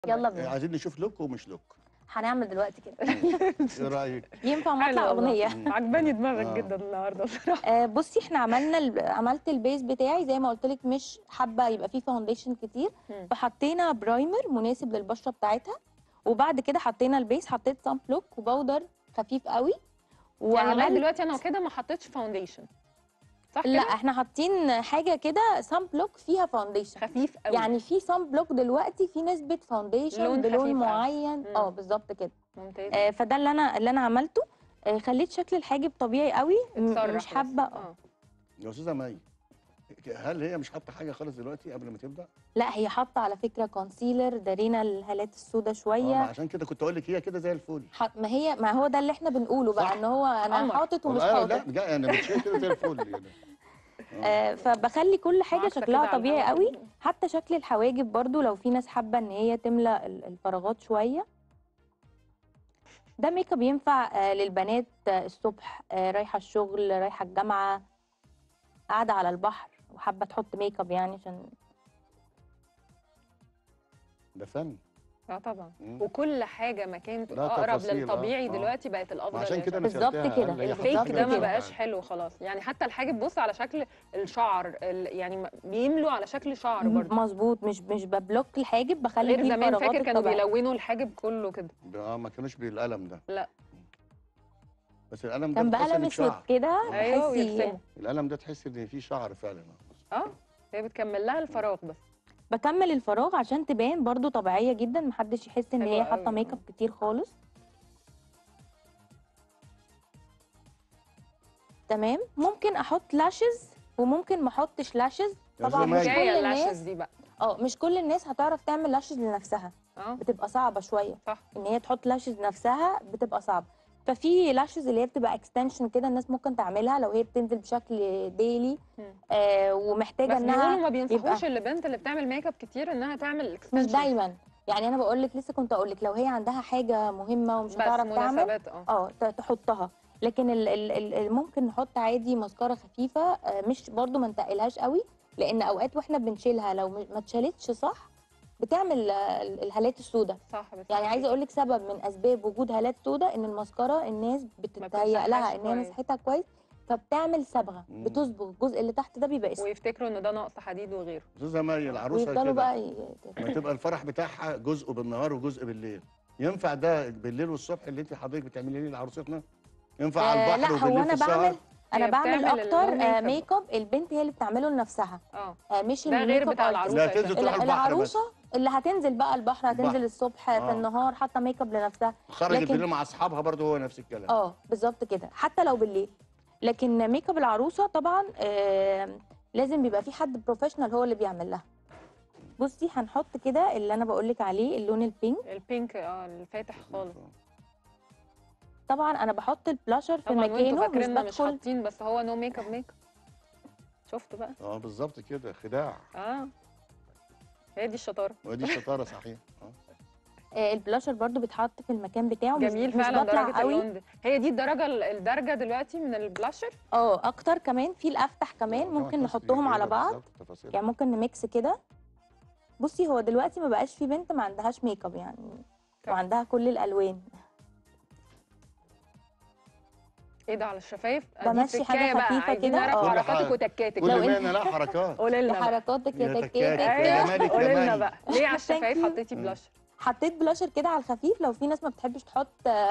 يلا آه، بينا عايزين نشوف لوك ومش لوك هنعمل دلوقتي كده ايه رايك ينفع حلو مطلع والله. اغنيه مم. عجباني دماغك آه. جدا النهارده بصراحه آه بصي احنا عملنا ال... عملت البيز بتاعي زي ما قلت لك مش حابه يبقى فيه فاونديشن كتير مم. فحطينا برايمر مناسب للبشره بتاعتها وبعد كده حطينا البيز حطيت سان بلوك وبودر خفيف قوي يعني لغايه وعملت دلوقتي انا كده ما حطيتش فاونديشن صح لا كده احنا حاطين حاجه كده سان بلوك فيها فاونديشن خفيف قوي يعني في سان بلوك دلوقتي في نسبه فاونديشن لون بلون خفيف أوي. معين مم. اه بالظبط كده ممتاز آه فده اللي انا اللي انا عملته آه خليت شكل الحاجب طبيعي قوي م- اتصرف مش بس. حابه اه يا استاذه مي هل هي مش حاطه حاجه خالص دلوقتي قبل ما تبدا؟ لا هي حاطه على فكره كونسيلر دارينا الهالات السوداء اه ما شويه عشان كده كنت اقول لك هي كده زي الفل ح- ما هي ما هو ده اللي احنا بنقوله صح. بقى ان هو انا قمر. حاطط ومش والله لا حاطط جا- انا بتشيل كده زي الفل يعني آه. آه فبخلي كل حاجه وعكسة كده شكلها على طبيعي الهوا قوي كده. حتى شكل الحواجب برضو لو في ناس حابه ان هي تملى ال- الفراغات شويه ده ميك اب ينفع آه للبنات آه الصبح آه رايحه الشغل رايحه الجامعه قاعده على البحر وحابه تحط ميك اب يعني عشان ده فن اه طبعا مم. وكل حاجه ما كانت لا اقرب تفاصيل، آه، للطبيعي آه. دلوقتي بقت الافضل وعشان كده يا انا بالظبط سألتها، كده. هل هي الفيك حاطة الفيك حاجة ده ما كده؟ بقاش حلو خلاص يعني حتى الحاجب بص على شكل الشعر ال- يعني م- بيملوا على شكل شعر برضه مظبوط مش مش ببلوك الحاجب بخلي غير فيه زمان الفراغات فاكر كانوا الطبيعية. بيلونوا الحاجب كله كده اه ما كانوش بالقلم ده لا. بس القلم ده كان بتحس بقلم إنك اسود شعر كده ايوه تحسي ويرسموا القلم ده تحس ان فيه شعر فعلا اه هي بتكمل لها الفراغ بس بكمل الفراغ عشان تبان برضو طبيعيه جدا محدش يحس ان حلوة هي حاطه قوي، ميك اب كتير خالص تمام ممكن احط لاشز وممكن ما احطش لاشز يا طبعا زمان. مش كل جايه الناس اللاشز دي بقى اه مش كل الناس هتعرف تعمل لاشز لنفسها اه بتبقى صعبه شويه صح ان هي تحط لاشز نفسها بتبقى صعبه ففي لاشز اللي هي بتبقى اكستنشن كده الناس ممكن تعملها لو هي بتنزل بشكل ديلي مم. آه ومحتاجه بس انها بيقولوا ما بينصحوش يبقى- البنت اللي بتعمل ميك اب كتير انها تعمل مش extensions. دايما يعني انا بقول لك لسه كنت اقول لك لو هي عندها حاجه مهمه ومش بس هتعرف تعمل مناسبات اه اه ت- تحطها لكن ال ال ال ال- ممكن نحط عادي مسكره خفيفه آه، مش برضو ما نتقلهاش قوي لان اوقات واحنا بنشيلها لو م- ما اتشالتش صح بتعمل آه، ال- الهالات السوداء صح بس يعني عايزه اقول لك سبب من اسباب وجود هالات سوداء ان المسكره الناس بتتهيأ لها بتمسحهاش ان هي كويس. مسحتها كويس فبتعمل صبغه مم. بتصبغ الجزء اللي تحت ده بيبقى اسود ويفتكروا ان ده نقص حديد وغيره استاذه مي العروسه ويفضلوا كده بقى ي- ما تبقى الفرح بتاعها جزء بالنهار وجزء بالليل ينفع ده بالليل والصبح اللي انت حضرتك بتعمليه لعروستنا ينفع على آه البحر لا وبالليل هو في انا السهر بعمل انا هي بعمل بتعمل اكتر اللون آه، ميك اب. ميك اب البنت هي اللي بتعمله لنفسها اه آه، مش ده غير الميك اب بتاع artist. العروسه لا يا تنزل شباب. تروح ال- البحر بس. العروسه اللي هتنزل بقى البحر هتنزل البحر. الصبح آه. في النهار حاطه ميك اب لنفسها خرجت لكن- بالليل مع اصحابها برضه هو نفس الكلام اه بالظبط كده حتى لو بالليل لكن ميك اب العروسه طبعا آه لازم بيبقى في حد بروفيشنال هو اللي بيعمل لها بصي هنحط كده اللي انا بقول لك عليه اللون البينك البينك اه الفاتح خالص طبعا انا بحط البلاشر في طبعا وانتوا مكانه مش فاكريننا مش بدخل حاطين بس هو نو ميك اب ميك اب شفتوا بقى اه بالظبط كده خداع اه هي دي الشطاره ودي الشطاره صحيح اه آه البلاشر برضو بيتحط في المكان بتاعه مش- جميل مش فعلا بطلع درجه قوي اللون ده هي دي الدرجه الدرجه دلوقتي من البلاشر اه اكتر كمان في الافتح كمان ممكن نحطهم على بعض يعني ممكن نميكس كده بصي هو دلوقتي ما بقاش في بنت ما عندهاش ميك اب يعني صح. وعندها كل الالوان ايه ده على الشفايف بمشي حاجة تركاية بقى خفيفة عايزين كده. نعرف آه. حركاتك كل حاجة. وتكاتك كل لو ما إنت- انا لا حركات قولي لنا بقى. بحركاتك يا يا تكاتك تكاتك يا جمالك يا قولي لنا مي. بقى ليه على الشفايف Thank you. حطيتي مم. بلاشر حطيت بلاشر كده على الخفيف لو في ناس ما بتحبش تحط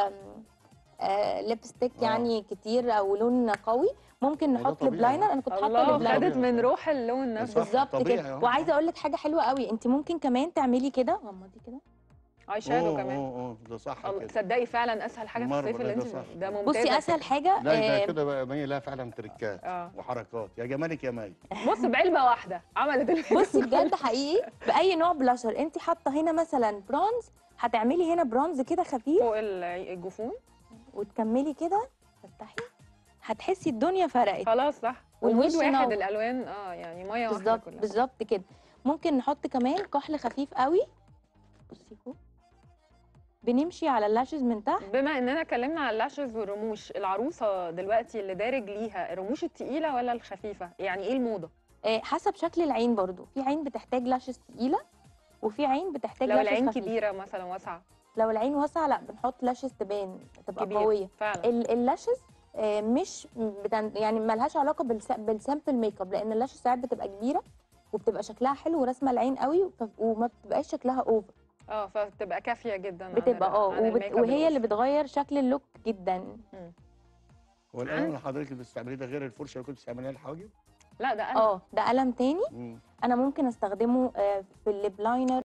ليبستيك آه. يعني كتير او لون قوي ممكن ما ده نحط طبيعي. ليب لاينر انا كنت حاطه الله ليب لاينر خدت من روح اللون صح. نفسه بالظبط طبيعي، كده آه. وعايزه اقول لك حاجه حلوه قوي انت ممكن كمان تعملي كده غمضي كده اي شادو أوه، كمان أوه، أوه، ده صح الله كده تصدقي فعلا اسهل حاجه في مرة الصيف اللي ده انت صح. ده ممتاز بصي اسهل حاجه لا ده آه، كده بقى مي لها فعلا تريكات اه وحركات يا جمالك يا مي بص بعلبه واحده عملت الفيديو بصي بجد حقيقي باي نوع بلاشر انت حاطه هنا مثلا برونز هتعملي هنا برونز كده خفيف فوق ال- الجفون وتكملي كده فتحي هتحسي الدنيا فرقت خلاص صح والوش وجود واحد نور. الالوان اه يعني ميه واحده بالظبط كلها بالظبط كده ممكن نحط كمان كحل خفيف قوي بصي اهو بنمشي على اللاشز من تحت بما اننا اتكلمنا على اللاشز والرموش العروسه دلوقتي اللي دارج ليها الرموش التقيله ولا الخفيفه يعني ايه الموضه آه، حسب شكل العين برضو في عين بتحتاج لاشز تقيله وفي عين بتحتاج لو لاشز العين خفيف. كبيره مثلا واسعه لو العين واسعه لا بنحط لاشز تبان تبقى كبير قويه فعلا ال- اللاشز آه، مش بتن... يعني ملهاش علاقه بالس... بالسامبل ميك اب لان اللاشز ساعات بتبقى كبيره وبتبقى شكلها حلو ورسمه العين قوي ف... وما بتبقاش شكلها اوفر اه فبتبقى كافيه جدا عن بتبقى ال- اه عن وبت... الميك اب وهي اللي الأوفر. بتغير شكل اللوك جدا هو القلم اللي حضرتك بتستعمليه ده غير الفرشه اللي كنت بتستعمليها للحواجب؟ لا ده انا اه ده قلم تاني مم. انا ممكن استخدمه آه، في الليب لاينر